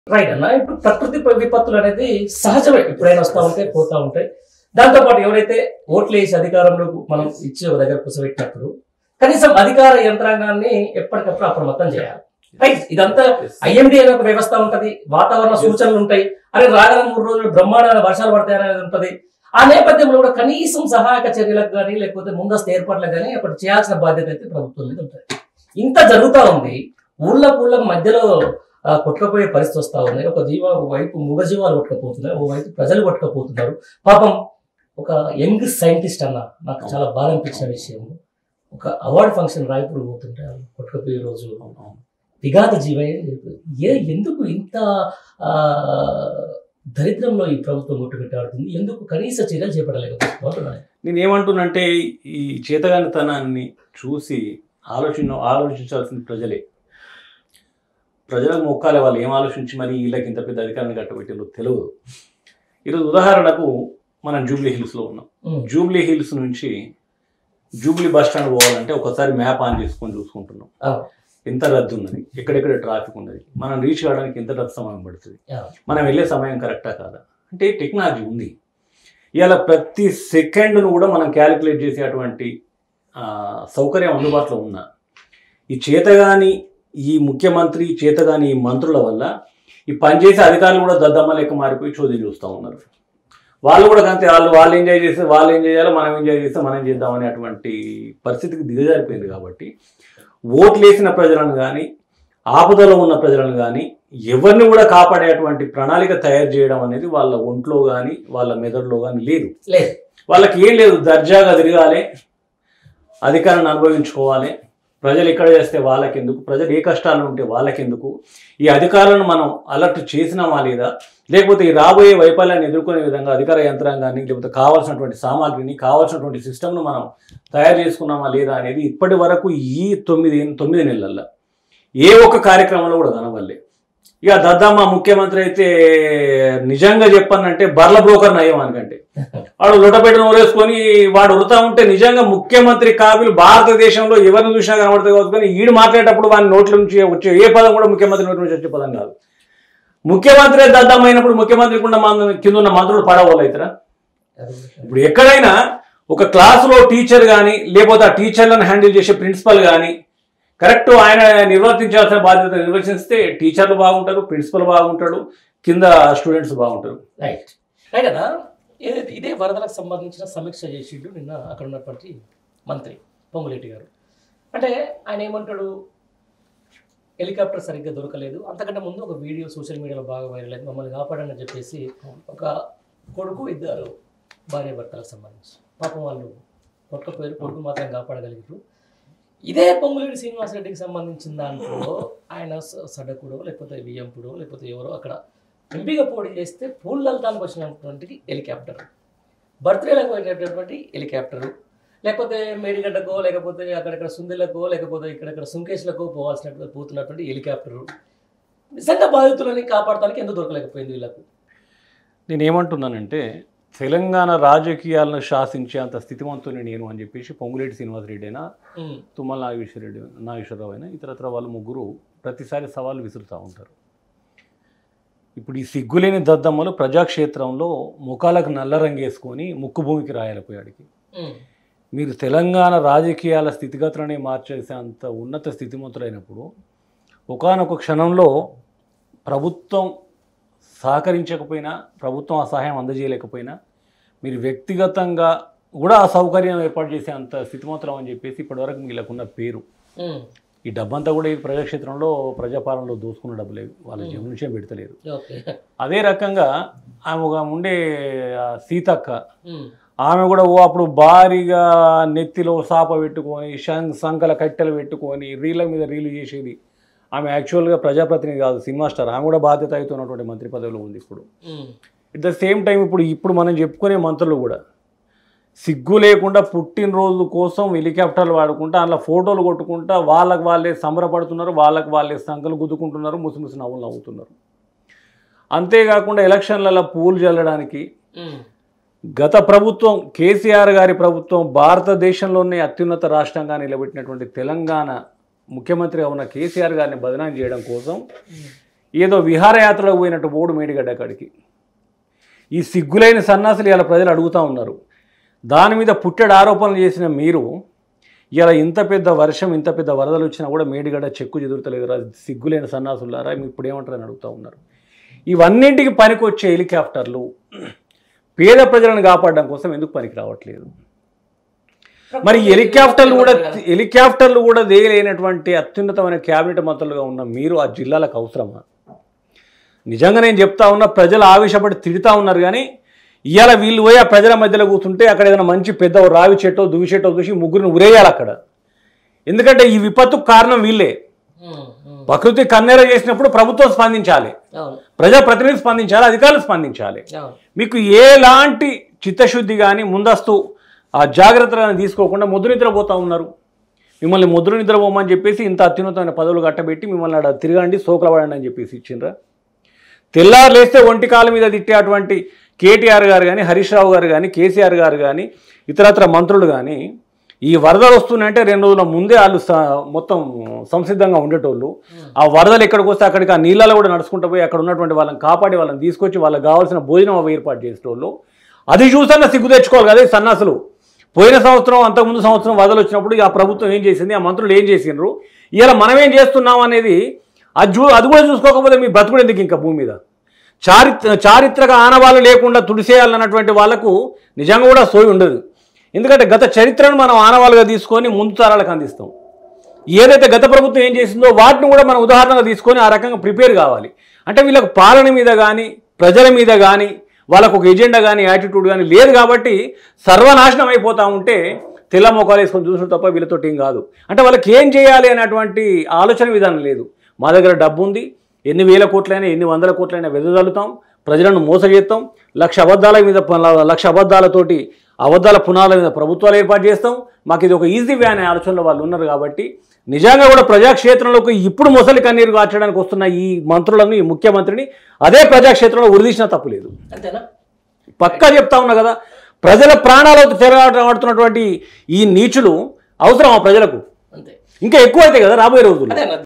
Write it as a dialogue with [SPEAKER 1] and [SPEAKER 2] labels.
[SPEAKER 1] Right అన్న ఇప్పుడు ప్రకృతి విపత్తులు అనేది సహజమే ఎప్పుడైనా వస్తూ ఉంటాయి పోతా ఉంటాయి దాంతో పాటు ఎవరైతే ఓట్లు వేసి అధికారంలో మనం ఇచ్చి ఒక దగ్గర కూర్చోబెట్టినప్పుడు కనీసం అధికార యంత్రాంగాన్ని ఎప్పటికప్పుడు అప్రమత్తం చేయాలి రైట్ ఇదంతా ఐఎండి అనే ఒక వ్యవస్థ ఉంటది వాతావరణ సూచనలు ఉంటాయి అరే రాగల మూడు రోజులు బ్రహ్మాండమైన వర్షాలు పడతాయి అనేది ఉంటది ఆ నేపథ్యంలో కూడా కనీసం సహాయక చర్యలకు కానీ లేకపోతే ముందస్తు ఏర్పాట్లకు కానీ అప్పుడు చేయాల్సిన బాధ్యత అయితే ప్రభుత్వం మీద ఉంటుంది ఇంత జరుగుతా ఉంది ఊళ్ళకు ఊళ్ళకు మధ్యలో ఆ, కొట్టుకపోయే పరిస్థితి వస్తా ఉంది ఒక జీవ ఒక వైపు మూగజీవాలు కొట్టుకపోతున్నాయి ఒక వైపు ప్రజలు కొట్టుకపోతున్నారు పాపం ఒక యంగ్ సైంటిస్ట్ అన్న నాకు చాలా బాధ అనిపించిన విషయం ఒక అవార్డ్ ఫంక్షన్ రాయపూర్ పోతుంటే వాళ్ళు కొట్టుకపోయే రోజు విఘాత జీవే ఏ ఎందుకు ఇంత ఆ, దరిద్రంలో ఈ ప్రభుత్వం కొట్టుమిట్టాడుతుంది ఎందుకు కనీస చర్యలు చేపట్టలేకపోతున్నాను
[SPEAKER 2] నేను ఏమంటున్నంటే ఈ చేతగానితనాన్ని చూసి ఆలోచన ఆలోచించాల్సింది ప్రజలే ప్రజలకు మొక్కాలి వాళ్ళు ఏం ఆలోచించి మరి వీళ్ళకి ఇంత పెద్ద అధికారాన్ని కట్టబెట్టిందో తెలియదు ఈరోజు ఉదాహరణకు మనం జూబ్లీ హిల్స్లో ఉన్నాం జూబ్లీ హిల్స్ నుంచి జూబ్లీ బస్ స్టాండ్ పోవాలంటే ఒకసారి మ్యాప్ ఆన్ చేసుకొని చూసుకుంటున్నాం
[SPEAKER 1] అవును.
[SPEAKER 2] ఎంత రద్దు ఉన్నది ఎక్కడెక్కడ ట్రాఫిక్ ఉన్నది మనం రీచ్ కావడానికి ఎంత రద్దు సమయం పడుతుంది
[SPEAKER 1] అవును.
[SPEAKER 2] మనం వెళ్ళే సమయం కరెక్టా కాదా అంటే టెక్నాలజీ ఉంది ఇవాళ ప్రతి సెకండ్ను కూడా మనం క్యాలిక్యులేట్ చేసేటువంటి ఆ, సౌకర్యం అందుబాటులో ఉన్న ఈ చేతగాని ఈ ముఖ్యమంత్రి చేతగాని ఈ మంత్రుల వల్ల ఈ పనిచేసే అధికారులు కూడా దద్దమ్మ లెక్క మారిపోయి చోద్యం చూస్తూ ఉన్నారు వాళ్ళు కూడా అంతే వాళ్ళు వాళ్ళు ఎంజాయ్ చేస్తే వాళ్ళు ఏం చేయాలో మనం ఎంజాయ్ చేస్తే మనం చేద్దాం అనేటువంటి పరిస్థితికి దిగజారిపోయింది కాబట్టి ఓట్లు వేసిన ప్రజలను కానీ ఆపదలో ఉన్న ప్రజలను కానీ ఎవరిని కూడా కాపాడేటువంటి ప్రణాళిక తయారు చేయడం అనేది వాళ్ళ ఒంట్లో కానీ వాళ్ళ మెదడులో కానీ లేదు
[SPEAKER 1] లేదు
[SPEAKER 2] వాళ్ళకి ఏం లేదు దర్జాగా తిరగాలి అధికారాన్ని అనుభవించుకోవాలి ప్రజలు ఎక్కడ చేస్తే వాళ్ళకెందుకు ప్రజలు ఏ కష్టాలు ఉంటే వాళ్ళకెందుకు ఈ అధికారులను మనం అలర్ట్ చేసినామా లేదా లేకపోతే ఈ రాబోయే వైఫల్యాన్ని ఎదుర్కొనే విధంగా అధికార యంత్రాంగాన్ని లేకపోతే కావాల్సినటువంటి సామాగ్రిని కావాల్సినటువంటి సిస్టమ్ను మనం తయారు చేసుకున్నామా లేదా అనేది ఇప్పటి వరకు ఈ తొమ్మిది తొమ్మిది నెలల్లో ఏ ఒక్క కార్యక్రమంలో కూడా కనవల్లే ఇక దద్దమ్మ ముఖ్యమంత్రి అయితే నిజంగా చెప్పానంటే బర్ల బ్రోకర్ నయం అనకంటే వాడు లొటపెట్టిన ఊరేసుకొని వాడు వృతా ఉంటే నిజంగా ముఖ్యమంత్రి కాపులు భారతదేశంలో ఎవరిని చూసినా కనబడుతుంది కావచ్చు కానీ ఈడు మాట్లాడేటప్పుడు వాని నోట్ల నుంచి వచ్చే ఏ పదం కూడా ముఖ్యమంత్రి నోట్ల నుంచి వచ్చే పదం కాదు ముఖ్యమంత్రి దద్దమ్మ అయినప్పుడు ముఖ్యమంత్రికి ఉన్న మంది- కింద ఉన్న మంత్రులు పడవలు అవుతారా ఇప్పుడు ఎక్కడైనా ఒక క్లాసులో టీచర్ కానీ లేకపోతే ఆ టీచర్లను హ్యాండిల్ చేసే ప్రిన్సిపల్ కానీ కరెక్ట్ ఆయన నిర్వర్తించాల్సిన బాధ్యత నిర్వర్తిస్తే టీచర్లు బాగుంటారు ప్రిన్సిపల్ బాగుంటాడు కింద స్టూడెంట్స్ బాగుంటారు
[SPEAKER 1] రైట్ రైట్ కదా ఏదైతే ఇదే వరదలకు సంబంధించిన సమీక్ష చేసిండు నిన్న అక్కడ ఉన్నటువంటి మంత్రి పొంగులేటి గారు అంటే ఆయన ఏమంటాడు హెలికాప్టర్ సరిగ్గా దొరకలేదు అంతకంటే ముందు ఒక వీడియో సోషల్ మీడియాలో బాగా వైరల్ అయింది మమ్మల్ని కాపాడని చెప్పేసి ఒక కొడుకు ఇద్దరు భార్య భర్తలకు సంబంధించి పాపం వాళ్ళు కొట్టకపోయారు కొడుకు మాత్రం కాపాడగలిగారు ఇదే పొంగులేటి శ్రీనివాసరెడ్డికి సంబంధించిన దాంట్లో ఆయన స- సడకుడో లేకపోతే వియ్యంపుడో లేకపోతే ఎవరో అక్కడ ఎంపీగా పోటీ చేస్తే పూల్ లలితానికి వచ్చినటువంటి హెలికాప్టర్ బర్త్డేలకు పోయినటువంటి హెలికాప్టర్ లేకపోతే మేడిగడ్డకో లేకపోతే అక్కడక్కడ సుందిలకో లేకపోతే ఇక్కడక్కడ సుంకేష్లకో పోవాల్సిన పోతున్నటువంటి హెలికాప్టర్ నిజంగా బాధితులని కాపాడటానికి ఎందుకు దొరకలేకపోయింది వీళ్ళకు
[SPEAKER 2] నేను ఏమంటున్నానంటే తెలంగాణ రాజకీయాలను శాసించే అంత స్థితివంతుని నేను అని చెప్పేసి పొంగులేటి శ్రీనివాసరెడ్డి అయినా
[SPEAKER 1] ఉమ్,
[SPEAKER 2] తుమ్మల నాగేశ్వరరెడ్డి నాగేశ్వరరావు అయినా ఇతరత్ర వాళ్ళు ముగ్గురు ప్రతిసారి సవాళ్ళు విసురుతూ ఉంటారు ఇప్పుడు ఈ సిగ్గులేని దద్దమ్మలు ప్రజాక్షేత్రంలో ముఖాలకు నల్ల రంగేసుకొని ముక్కు భూమికి రాయాలిపోయాడికి
[SPEAKER 1] ఉమ్,
[SPEAKER 2] మీరు తెలంగాణ రాజకీయాల స్థితిగతులనే మార్చేసే అంత ఉన్నత స్థితిమంతులైనప్పుడు ఒకానొక క్షణంలో ప్రభుత్వం సహకరించకపోయినా ప్రభుత్వం ఆ సహాయం అందజేయలేకపోయినా మీరు వ్యక్తిగతంగా కూడా ఆ సౌకర్యం ఏర్పాటు చేసే అంత స్థితిమంతులం అని చెప్పేసి ఇప్పటివరకు వీళ్ళకున్న పేరు
[SPEAKER 1] ఉమ్,
[SPEAKER 2] ఈ డబ్బంతా కూడా ఈ ప్రజాక్షేత్రంలో ప్రజాపాలనలో దోసుకున్న డబ్బులే వాళ్ళ జేబు నుంచే పెడతలేరు
[SPEAKER 1] ఓకే
[SPEAKER 2] అదే రకంగా ఆమె ఒక ఉండే ఆ సీతక్క
[SPEAKER 1] ఉమ్,
[SPEAKER 2] ఆమె కూడా ఓ అప్పుడు భారీగా నెత్తిలో సాప పెట్టుకొని శం- సంకల కట్టెలు పెట్టుకొని రీళ్ళ మీద రీలు చేసేది ఆమె యాక్చువల్గా ప్రజాప్రతినిధి కాదు సినిమా స్టార్ ఆమె కూడా బాధ్యత అవుతున్నటువంటి మంత్రి పదవిలో ఉంది ఇప్పుడు
[SPEAKER 1] um,
[SPEAKER 2] at the same time ఇప్పుడు ఇప్పుడు మనం చెప్పుకునే మంత్రులు కూడా సిగ్గు లేకుండా పుట్టినరోజు కోసం హెలికాప్టర్లు వాడుకుంటా అందులో ఫోటోలు కొట్టుకుంటా వాళ్ళకి వాళ్ళే సంబరపడుతున్నారు వాళ్ళకి వాళ్ళే సంకలు గుద్దుకుంటున్నారు ముసిముసి నవ్వులు నవ్వుతున్నారు అంతేకాకుండా ఎలక్షన్లలో పూలు చల్లడానికి
[SPEAKER 1] ఉమ్,
[SPEAKER 2] గత ప్రభుత్వం కేసీఆర్ గారి ప్రభుత్వం భారతదేశంలోనే అత్యున్నత రాష్ట్రంగా నిలబెట్టినటువంటి తెలంగాణ ముఖ్యమంత్రిగా ఉన్న కేసీఆర్ గారిని బదనాం చేయడం కోసం ఏదో విహారయాత్రలో పోయినట్టు బోర్డు మేడిగడ్డ కాడికి ఈ సిగ్గులైన సన్నాసులు ఇలా ప్రజలు అడుగుతూ ఉన్నారు దాని మీద పుట్టెడు ఆరోపణలు చేసిన మీరు ఇలా ఇంత పెద్ద వర్షం ఇంత పెద్ద వరదలు వచ్చినా కూడా మేడిగడ్డ చెక్కు చెదురుతలేదురా సిగ్గులైన సన్నాసులారా మీరు ఇప్పుడు ఏమంటారని అడుగుతూ ఉన్నారు ఇవన్నింటికి పనికొచ్చే హెలికాప్టర్లు పేద ప్రజలను కాపాడడం కోసం ఎందుకు పనికి రావట్లేదు మరి ఈ హెలికాప్టర్లు కూడా హెలికాప్టర్లు కూడా దేయలేనటువంటి అత్యున్నతమైన క్యాబినెట్ మంత్రులుగా ఉన్న మీరు ఆ జిల్లాలకు అవసరమా నిజంగా నేను చెప్తా ఉన్నా ప్రజలు ఆవేశపడి తిడుతా ఉన్నారు కానీ ఇవాళ వీళ్ళు పోయి ఆ ప్రజల మధ్యలో కూర్చుంటే అక్కడ ఏదైనా మంచి పెద్ద ఓ రావి చెట్టో దువి చెట్టో చూసి ముగ్గురిని ఉరేయాలి అక్కడ ఎందుకంటే ఈ విపత్తుకు కారణం వీళ్ళే
[SPEAKER 1] ఉమ్, ఉమ్.
[SPEAKER 2] ప్రకృతి కన్నెర చేసినప్పుడు ప్రభుత్వం స్పందించాలి
[SPEAKER 1] అవును
[SPEAKER 2] ప్రజాప్రతినిధులు స్పందించాలి అధికారులు స్పందించాలి
[SPEAKER 1] అవును
[SPEAKER 2] మీకు ఎలాంటి చిత్తశుద్ధి కానీ ముందస్తు ఆ జాగ్రత్తలను తీసుకోకుండా ముద్ర నిద్రపోతూ ఉన్నారు మిమ్మల్ని ముద్ర నిద్రపోమని చెప్పేసి ఇంత అత్యున్నతమైన పదవులు కట్టబెట్టి మిమ్మల్ని ఆడ తిరగండి సోకల పడండి అని చెప్పేసి ఇచ్చిండ్రా తెల్లారు లేస్తే ఒంటి కాలు మీద తిట్టేటువంటి కేటీఆర్ గారు కానీ హరీష్ రావు గారు కానీ కేసీఆర్ గారు కానీ ఇతరత్ర మంత్రులు కానీ ఈ వరదలు వస్తున్నాయంటే రెండు రోజుల ముందే వాళ్ళు స- మొత్తం సంసిద్ధంగా ఉండేటోళ్ళు ఆ వరదలు ఎక్కడికి వస్తే అక్కడికి ఆ నీళ్ళలో కూడా నడుచుకుంటూ పోయి అక్కడ ఉన్నటువంటి వాళ్ళని కాపాడి వాళ్ళని తీసుకొచ్చి వాళ్ళకి కావాల్సిన భోజనం అవి ఏర్పాటు చేసేటోళ్ళు అది చూసన్నా సిగ్గు తెచ్చుకోవాలి కదా ఈ సన్నాసులు పోయిన సంవత్సరం అంతకుముందు సంవత్సరం వరదలు వచ్చినప్పుడు ఆ ప్రభుత్వం ఏం చేసింది ఆ మంత్రులు ఏం చేసిండ్రు ఇలా మనం ఏం చేస్తున్నాం అనేది అది చూ అది కూడా చూసుకోకపోతే మీ బతుకుడు ఎందుకు ఇంకా భూమి మీద చారిత్ర చారిత్రక ఆనవాళ్ళు లేకుండా తుడిసేయాలన్నటువంటి వాళ్ళకు నిజంగా కూడా సోయి ఉండదు ఎందుకంటే గత చరిత్రను మనం ఆనవాళ్ళుగా తీసుకొని ముందు తరాలకు అందిస్తాం ఏదైతే గత ప్రభుత్వం ఏం చేసిందో వాటిని కూడా మనం ఉదాహరణగా తీసుకొని ఆ రకంగా ప్రిపేర్ కావాలి అంటే వీళ్ళకు పాలన మీద కానీ ప్రజల మీద కానీ వాళ్ళకు ఒక ఎజెండా కానీ యాటిట్యూడ్ కానీ లేదు కాబట్టి సర్వనాశనం అయిపోతూ ఉంటే తెల్ల మొక్కలు వేసుకొని చూసిన తప్ప వీళ్ళతో ఏం కాదు అంటే వాళ్ళకి ఏం చేయాలి అనేటువంటి ఆలోచన విధానం లేదు మా దగ్గర డబ్బు ఉంది ఎన్ని వేల కోట్లైనా ఎన్ని వందల కోట్లైనా వెదజల్లుతాం ప్రజలను మోసగేస్తాం లక్ష అబద్ధాల మీద ప- లక్ష అబద్ధాలతోటి అబద్ధాల పునాల మీద ప్రభుత్వాలు ఏర్పాటు చేస్తాం మాకు ఇది ఒక ఈజీ వే అనే ఆలోచనలో వాళ్ళు ఉన్నారు కాబట్టి నిజంగా కూడా ప్రజాక్షేత్రంలోకి ఇప్పుడు ముసలి కన్నీరు కార్చడానికి వస్తున్న ఈ మంత్రులను ఈ ముఖ్యమంత్రిని అదే ప్రజాక్షేత్రంలో ఉరిదీసినా తప్పులేదు
[SPEAKER 1] అంతేనా
[SPEAKER 2] పక్కా చెప్తా ఉన్నా కదా ప్రజల ప్రాణాలతో తిరగాడుతున్నటువంటి ఈ నీచులు అవసరం ఆ ప్రజలకు
[SPEAKER 1] అంతే
[SPEAKER 2] ఇంకా ఎక్కువ అవుతాయి కదా రాబోయే రోజుల్లో
[SPEAKER 1] అదే అన్న